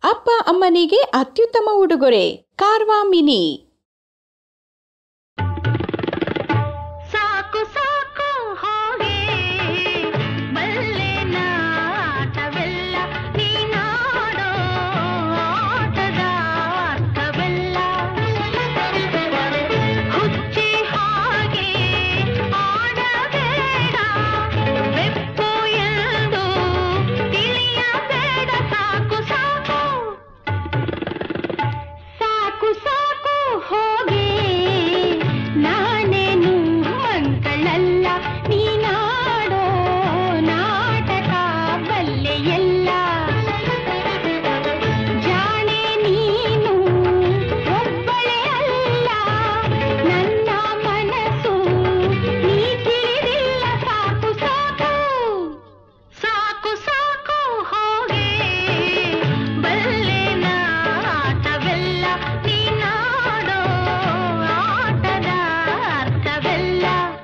ಅಪ್ಪ ಅಮ್ಮನಿಗೆ ಅತ್ಯುತ್ತಮ ಉಡುಗೊರೆ ಕಾರ್ವಾ ಮಿನಿ ಸಾಕು ಸಾಕು ಹೋಗೆ ಬಲ್ಲೆ ನಾಟವೆಲ್ಲ ನೀನಾಡೋ ಆಟದ ಅರ್ಥವೆಲ್ಲ ಹುಚ್ಚಿ ಹಾಗೆ ಆಡಬೇಡ ಬೆಪ್ಪು ಎಂದು ತಿಳಿಯಬೇಡ ಸಾಕು ಸಾಕು ಸಾಕು ಸಾಕು ಹೋಗೆ ನಾನೇನು ಮಂಗಳಲ್ಲ ನೀನಾಡೋ ನಾಟಕ ಬಲ್ಲೆ ಎಲ್ಲ ಜಾಣೆ ನೀನು ಒಬ್ಬಳೇ ಅಲ್ಲ ನನ್ನ ಮನಸ್ಸು ನೀ ತಿಳಿದಿಲ್ಲ ಸಾಕು ಸಾಕು ಸಾಕು ಸಾಕು ಹೋಗೆ ಬಲ್ಲೆ ನಾಟವೆಲ್ಲ ನೀನಾಡೋ ಆಟದ ಅರ್ಥವೆಲ್ಲ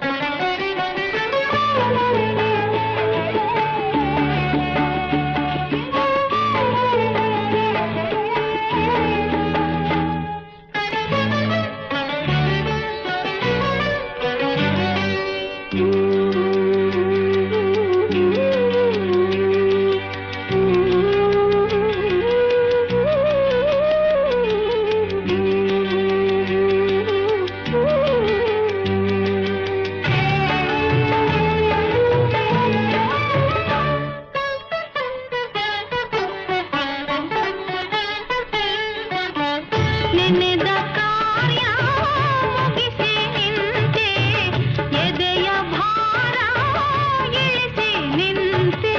ನೆನೆದ ಕಾರ್ಯ ಮುಗಿಸಿ ನಿಂತೆ ಎದೆಯ ಭಾರ ಇಳಿಸಿ ನಿಂತೆ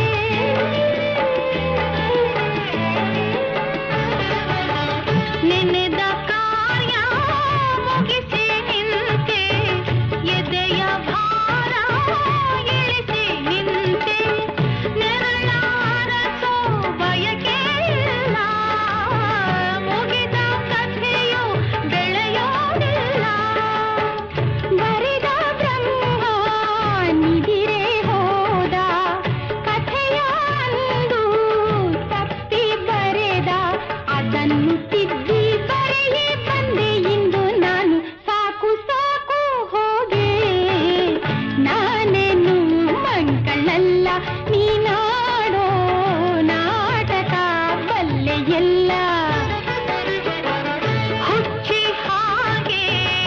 ನೆನೆದ ಕಾರ್ಯ ಮುಗಿಸಿ ನಿಂತೆ ಎದೆಯ ಭಾರ ಇಳಿಸಿ ನಿಂತೆ ನೆರಳಾರಸೋ ಬಯಕೆ ಇಲ್ಲ ಮುಗಿದ ಕಥೆಯು ಬೆಳೆಯೋದಿಲ್ಲ ಬರಿದ ಬ್ರಹ್ಮ ನಿಧಿರೆ ಹೋದ ಕಥೆಯ ಅಂದು ತಪ್ಪಿ ಬರೆದ ಅದನ್ನು ತಿದ್ದಿ ಬರೆಯೇ ಬಂದೆ ಇಂದು ನಾನು ಸಾಕು ಸಾಕು ಹೋಗೆ ನಾನೇನು ಮಂಗಳಲ್ಲ ನೀನಾಡೋ ನಾಟಕ ಬಲ್ಲೆ ಎಲ್ಲ ಹುಚ್ಚಿ ಹಾಗೆ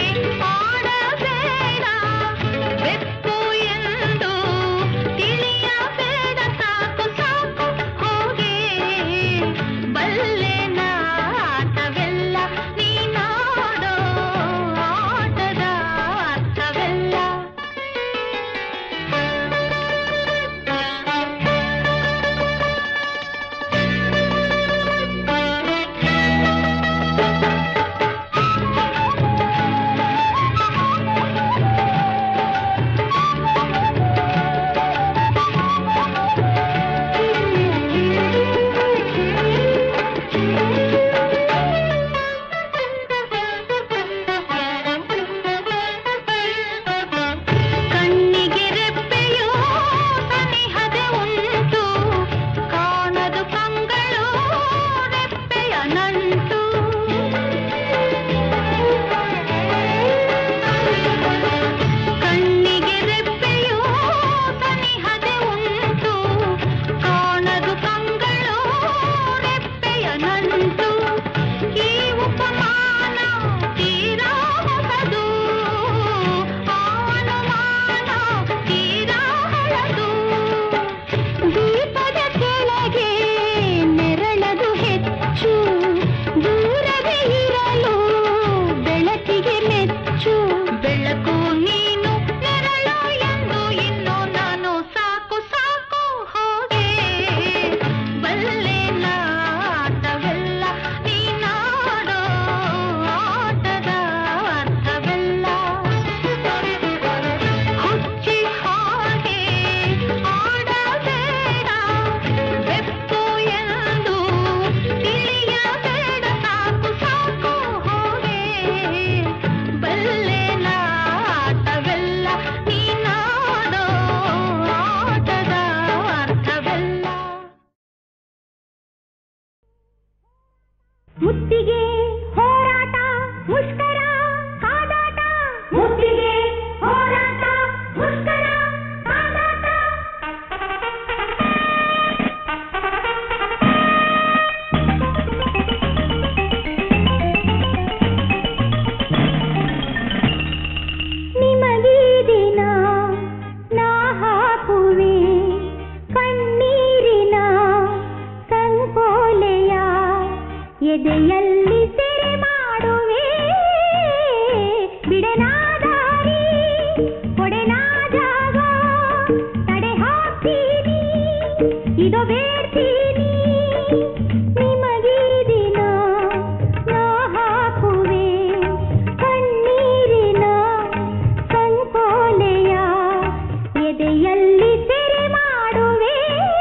ಆಡಬೇಡ ಬೆಪ್ಪು ಎಂದು ತಿಳಿಯಬೇಡ ಸಾಕು ಸಾಕು ಹೋಗೆ ಬಲ್ಲೆ ನಾಟವೆಲ್ಲ ನೀನಾಡೋ ಆಟದ ಅರ್ಥವೆಲ್ಲ ಕಣ್ಣಿಗೆ ರೆಪ್ಪೆಯೋ ಸನಿಹದೆ ಉಂಟು ಕಾಣದು ಕಂಗಳು ರೆಪ್ಪೆಯ ನಂಟು ಕಣ್ಣಿಗೆ ರೆಪ್ಪೆಯೋ ಸನಿಹದೆ ಉಂಟು ಕಾಣದು ಕಂಗಳು ರೆಪ್ಪೆಯ ನಂಟು ಈ ಉಪಮಾನ ತೀರಾ ಹೊಸದು ಅನುಮಾನ ತೀರಾ ಹಳದು ದೀಪದ ಕೆಳಗೆ ನೆರಳದು ಹೆಚ್ಚು ದೂರವೇ ಇರಲು ಬೆಳಕಿಗೆ ಮೆಚ್ಚು ಬೆಳಕು ನೀನು ನೆರಳು ಎಂದು ಇನ್ನು ನಾನು ಸಾಕು ಸಾಕು ಹೋಗೆ ಬಲ್ಲೆ ನಾಟವೆಲ್ಲ ಮುತ್ತಿಗೆ ಹೋರಾಟ ಮುಷ್ಕರ ಕಾದಾಟ ಮುತ್ತಿಗೆ ಹೋರಾಟ ಮುಷ್ಕರ ಕಾದಾಟ ನಿಮಗೀ ದಿನ ನಾ ಹಾಕುವೆ ಕಣ್ಣೀರಿನ ಸಂಕೋಲೆಯ ಎದೆಯಲ್ಲಿ ಸೆರೆ ಮಾಡುವೆ ಬಿಡನಾದಾರಿ ಕೊಡೆನಾ ಜಾಗ ತಡೆ ಹಾಕ್ತೀನಿ ಇದು ಬೇಡ್ತೀನಿ ನಿಮಗೀ ದಿನ ನಾ ಹಾಕುವೆ ಕಣ್ಣೀರಿನ ಸಂಕೋಲೆಯ ಎದೆಯಲ್ಲಿ ಸೆರೆ ಮಾಡುವೆ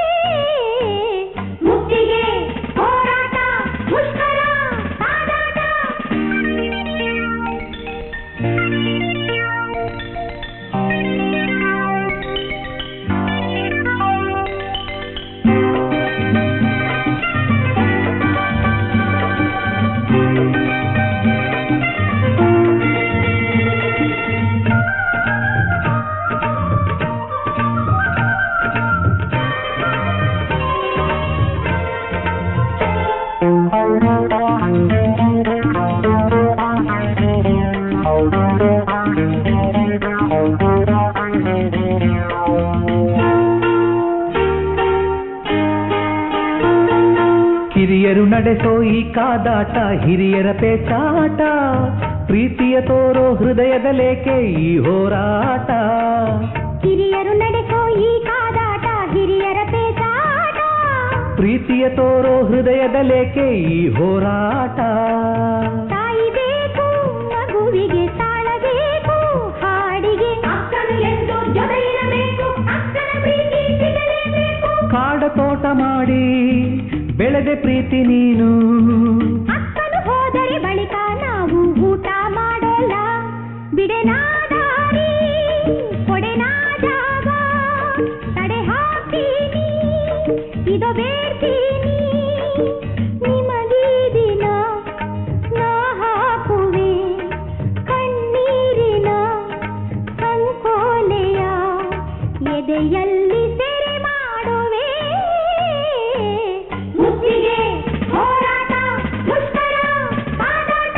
ಮುತ್ತಿಗೆ ಹೋರಾಟ ಮುಷ್ಕರ ಕಾದಾಟ ಕಿರಿಯರು ನಡೆಸೋ ಈ ಕಾದಾಟ ಹಿರಿಯರ ಪೇಚಾಟ ಪ್ರೀತಿಯ ತೋರೋ ಹೃದಯದ ಲೇಕೆ ಈ ಹೋರಾಟ ಹಿರಿಯರು ನಡೆಸೋ ಈ ಕಾದಾಟ ಹಿರಿಯರ ಪೇಚಾಟ ಪ್ರೀತಿಯ ತೋರೋ ಹೃದಯದ ಲೇಕೆ ಈ ಹೋರಾಟ ತಾಯಿ ಬೇಕು ಮಗುವಿಗೆ ತಾಳಬೇಕು ಹಾಡಿಗೆ ಅಕ್ಕನು ಎಂದು ಜೊತೆ ಇರಬೇಕು ಅಕ್ಕನ ಪ್ರೀತಿ ಸಿಗಲೇಬೇಕು ಕಾಡ ತೋಟ ಮಾಡಿ ಬೆಳೆದೆ ಪ್ರೀತಿ ನೀನು ಅಕ್ಕನು ಹೋದರೆ ಬಳಿಕ ನಾವು ಊಟ ಮಾಡೋಲ್ಲ ಬಿಡೆನಾದಾರಿ ಕೊಡೆನಾ ಜಾಗ ತಡೆ ಹಾಕ್ತೀನಿ ಇದು ಬೇಡ್ತೀನಿ ನಿಮಗೀ ದಿನ ನಾ ಹಾಕುವೆ ಕಣ್ಣೀರಿನ ಸಂಕೋಲೆಯ ಎದೆಯಲ್ಲಿ ಸೆರೆ ಮಾಡುವೆ ಮುತ್ತಿಗೆ ಹೋರಾಟ ಮುಷ್ಕರ ಕಾದಾಟ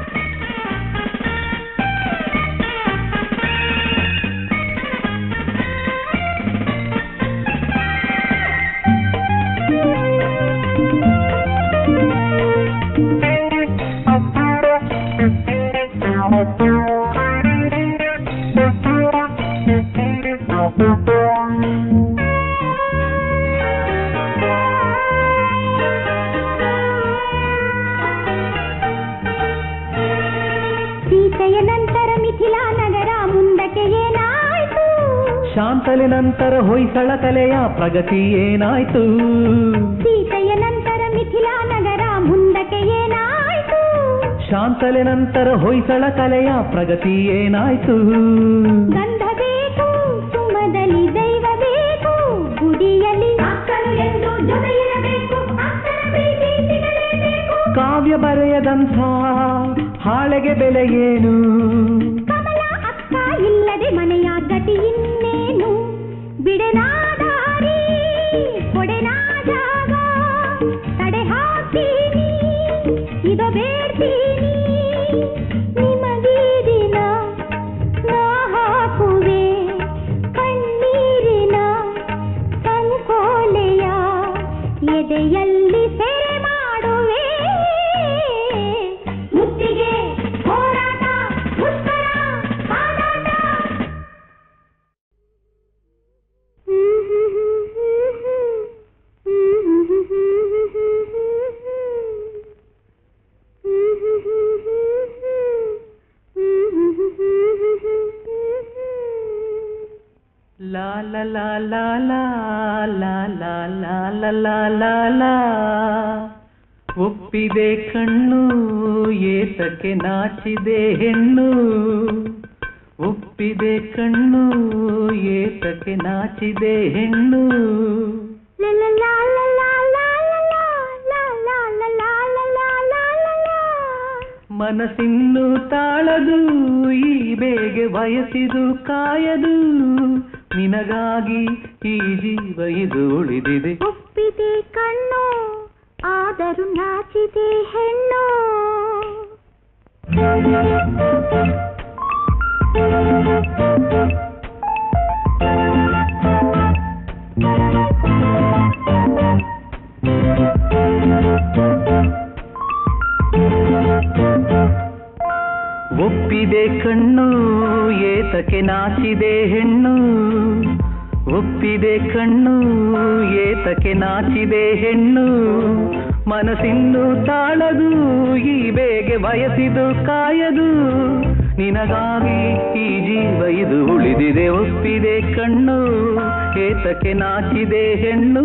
ಸೀತೆಯ ನಂತರ ಮಿಥಿಲಾ ನಗರ ಮುಂದಕ್ಕೆ ಏನಾಯ್ತು ಶಾಂತಲೆ ನಂತರ ಹೊಯ್ಸಳ ಕಲೆಯ ಪ್ರಗತಿ ಏನಾಯ್ತು ಸೀತೆಯ ನಂತರ ಮಿಥಿಲಾ ನಗರ ಮುಂದಕ್ಕೆ ಏನಾಯ್ತು ಶಾಂತಲೆ ನಂತರ ಹೊಯ್ಸಳ ಕಲೆಯ ಪ್ರಗತಿ ಏನಾಯ್ತು ಗಂಧ ಬೇಕು ಸುಮದಲ್ಲಿ ದೈವ ಬೇಕು ಗುಡಿಯಲ್ಲಿ ಅಕ್ಕನು ಎಂದು ಜೊತೆ ಇರಬೇಕು ಅಕ್ಕನ ಪ್ರೀತಿ ಸಿಗಲೇಬೇಕು ಕಾವ್ಯ ಬರೆಯದಂಥ ಹಾಳೆಗೆ ಬೆಲೆ ಏನು ಕಮಲ ಅಕ್ಕ ಇಲ್ಲದೆ ಮನೆಯ ಗತಿ ಇನ್ನೇನು ಬಿಡೆನಾದಾರಿ ಕೊಡೆನಾ ಜಾಗ ತಡೆ ಹಾಕ್ತೀನಿ ಇದು ಬೇಡ್ತೀನಿ ನಿಮಗೀ ದಿನ ನಾ ಹಾಕುವೆ ಕಣ್ಣೀರಿನ ಸಂಕೋಲೆಯ ಎದೆಯಲ್ಲಿ ಸೆರೆ ಮಾಡುವೆ ಮುತ್ತಿಗೆ ಹೋರಾಟ ಮುಷ್ಕರ ಕಾದಾಟ ಲಾ ಲಾ ಲಾ ಲಾ ಲಾ ಲಾ ಲಾ ಲಾ ಲಾ ಲಾ ಲಾ ಲಾ ಒಪ್ಪಿದೆ ಕಣ್ಣು ಏತಕ್ಕೆ ನಾಚಿದೆ ಹೆಣ್ಣು ಒಪ್ಪಿದೆ ಕಣ್ಣು ಏತಕ್ಕೆ ನಾಚಿದೆ ಹೆಣ್ಣು La la la la la la la la la la la la la la la ಮನಸ್ಸಿನ್ನು ತಾಳದು ಈ ಬೇಗೆ ಬಯಸಿದು ಕಾಯದು ನಿನಗಾಗಿ ಈ ಜೀವ ಇದು ಉಳಿದಿದೆ ಒಪ್ಪಿದೆ ಕಣ್ಣು ಆದರೂ ನಾಚಿದೆ ಹೆಣ್ಣು ಒಪ್ಪಿದೆ ಕಣ್ಣು ಏತಕ್ಕೆ ನಾಚಿದೆ ಹೆಣ್ಣು ಒಪ್ಪಿದೆ ಕಣ್ಣು ಏತಕ್ಕೆ ನಾಚಿದೆ ಹೆಣ್ಣು ಮನಸ್ಸಿನ್ನು ತಾಳದು ಈ ಬೇಗೆ ಬಯಸಿದು ಕಾಯದು ನಿನಗಾಗಿ ಈ ಜೀವ ಇದು ಉಳಿದಿದೆ ಒಪ್ಪಿದೆ ಕಣ್ಣು ಏತಕ್ಕೆ ನಾಚಿದೆ ಹೆಣ್ಣು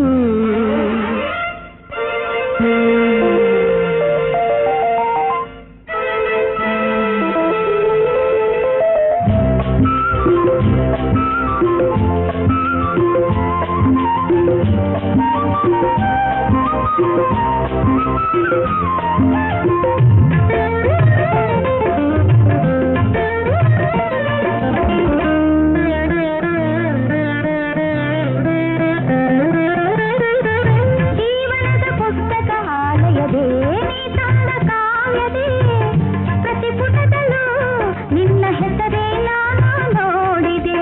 ಜೀವನದ ಪುಸ್ತಕ ಆಲಯದೇ ನೀ ತಂದ ಕಾವ್ಯದೇ ಪ್ರತಿ ಪುಟದಲ್ಲೂ ನಿನ್ನ ಹೆಸರೇ ನಾನು ನೋಡಿದೆ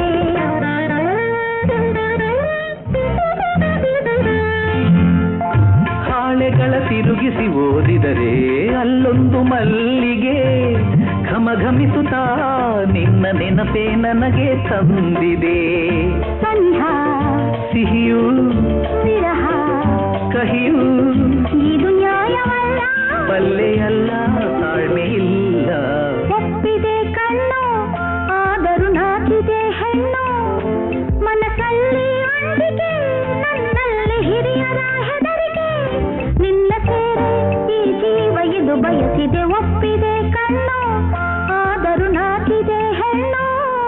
ಹಾಳೆಗಳ ತಿರುಗಿಸಿ ಓದಿದರೆ ಅಲ್ಲೊಂದು ಮಲ್ಲಿಗೆ ಘಮಘಮಿಸುತ್ತಾ ನಿನ್ನ ನೆನಪೇ ನನಗೆ ತಂದಿದೆ ಸಂಧ್ಯಾ ಸಿಹಿಯೂ ವಿರಹ ಕಹಿಯೂ ಇದು ನ್ಯಾಯವಲ್ಲ ಬಲ್ಲೆಯಲ್ಲ ತಾಳ್ಮೆ ಇಲ್ಲ ಒಪ್ಪಿದೆ ಕಣ್ಣು ಆದರೂ ನಾಚಿದೆ ಹೆಣ್ಣು ಮನಸ್ಸಲ್ಲಿ ಅಂಜಿಕೆ ನನ್ನಲ್ಲಿ ಹಿರಿಯರ ಹೆದರಿಕೆ ನಿನ್ನ ಸೇರಿ ಈ ಜೀವ ಇದು ಬಯಸಿದೆ ಒಪ್ಪಿದೆ ಕಣ್ಣು ಆದರೂ ನಾಚಿದೆ ಹೆಣ್ಣು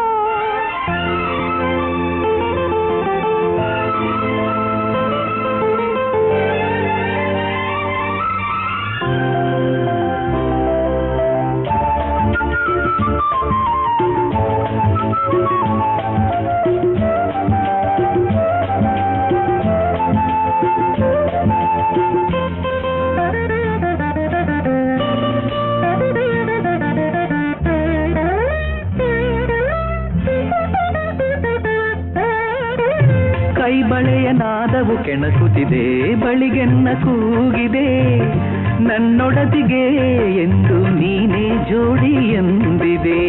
ಕೈ ಬಳೆಯ ನಾದವು ಕೆಣಕುತ್ತಿದೆ ಬಳಿಗೆನ್ನ ಕೂಗಿದೆ ನನ್ನೊಡತಿಗೆ ಎಂದು ನೀನೇ ಜೋಡಿ ಎಂದಿದೆ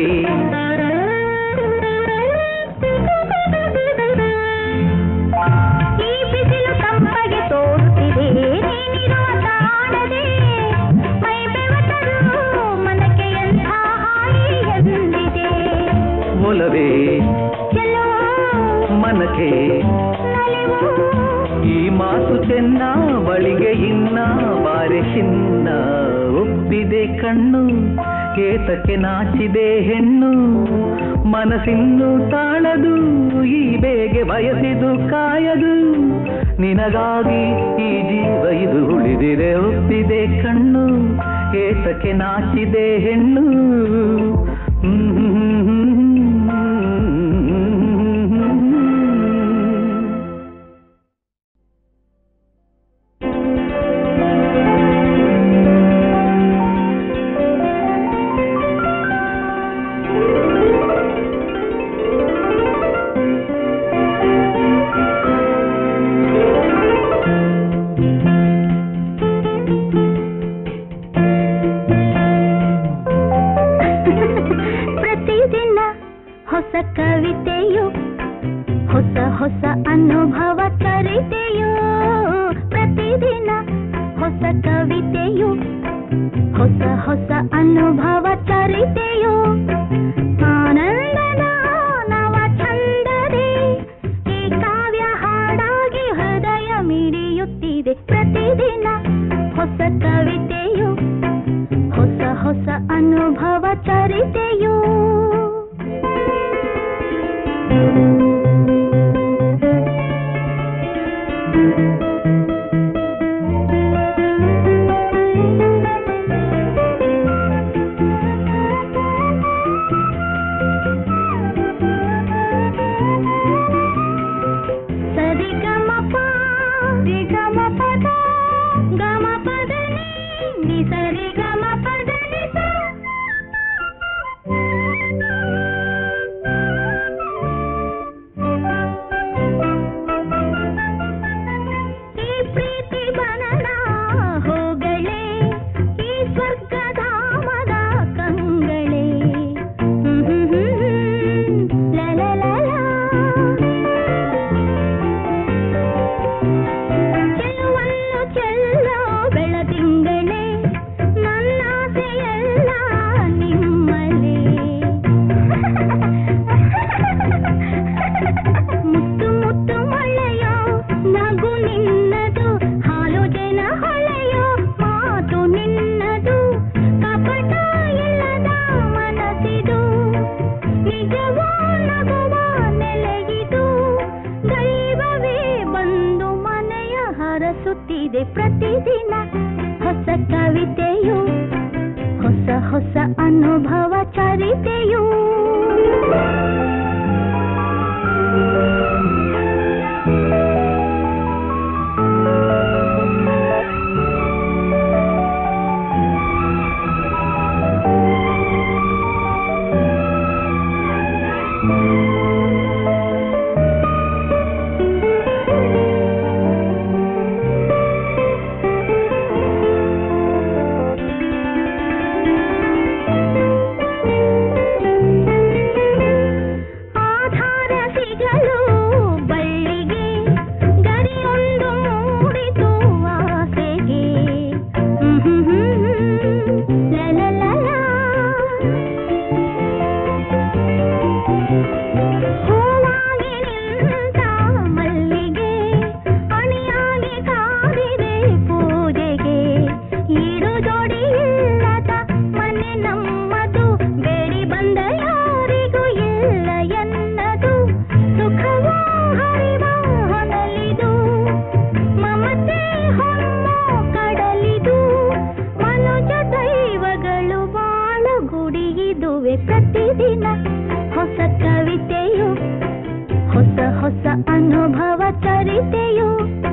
ಈ ಬಿಸಿಲು ತಂಪಗೆ ತೋರುತ್ತಿದೆ ನೀನಿರುವ ತಾಣದೆ ಮೈ ಬೆವತರು ಮನಕ್ಕೆ ಎಂಥ ಹಾಯಿ ಎಂದಿದೆ ಒಲವೇ ಕೆಲವು ಮನಕ್ಕೆ ನಲಿವು ಈ ಮಾತು ಚೆನ್ನ ಬಳಿಗೆ ಇನ್ನ ಬಾರೆ ಚಿನ್ನ ಒಪ್ಪಿದೆ ಕಣ್ಣು ಏತಕ್ಕೆ ನಾಚಿದೆ ಹೆಣ್ಣು ಮನಸ್ಸಿನ್ನು ತಾಳದು ಈ ಬೇಗೆ ಬಯಸಿದು ಕಾಯದು ನಿನಗಾಗಿ ಈ ಜೀವ ಇದು ಉಳಿದಿದೆ ಒಪ್ಪಿದೆ ಕಣ್ಣು ಏತಕ್ಕೆ ನಾಚಿದೆ ಹೆಣ್ಣು ಪ್ರತಿದಿನ ಹೊಸ ಕವಿತೆಯು ಹೊಸ ಹೊಸ ಅನುಭವ ಕರಿತೆಯು ಪ್ರತಿದಿನ ಹೊಸ ಕವಿತೆಯು ಹೊಸ ಹೊಸ ಅನುಭವ ಚರಿತೆಯು ಆನಂದದ ನವ ಚಂದದೆ ಈ ಕಾವ್ಯ ಹಾಡಾಗಿ ಹೃದಯ ಮಿಡಿಯುತ್ತಿದೆ ಪ್ರತಿದಿನ ಹೊಸ ಕವಿತೆಯು ಹೊಸ ಹೊಸ ಅನುಭವ ಚರಿತೆಯು ಕವಿತೆಯು ಹೊಸ ಹೊಸ ಅನುಭವ ಚರಿತೆಯು ಆಧಾರ ಸಿಗಲು ಬಳ್ಳಿಗೆ ಗರಿಯೊಂದು ಮೂಡಿತು ಆಸೆಗೆ ಲಲಲಲ. ಹೂವಾಗಿ ನಿಂತ ಮಲ್ಲಿಗೆ ಅಣಿಯಾಗಿ ಕಾದಿದೆ ಪೂಜೆಗೆ ಈಡು ಜೋಡಿ ಇಲ್ಲದ ಮನೆ ನಮ್ಮದು ಬೇಡಿ ಬಂದ ಯಾರಿಗೂ ಇಲ್ಲ ಎನ್ನದು ಸುಖವೋ ಹರಿವ ಹೊನಲಿದು ಮಮತೆ ಹೊಮ್ಮ ಕಡಲಿದು ಮನುಜ ದೈವಗಳು ಬಾಳ ಗುಡಿಯಿದುವೆ ಪ್ರತಿದಿನ ಹೊಸ ಕವಿತೆಯು ಹೊಸ ಹೊಸ ಅನುಭವ ಚರಿತೆಯು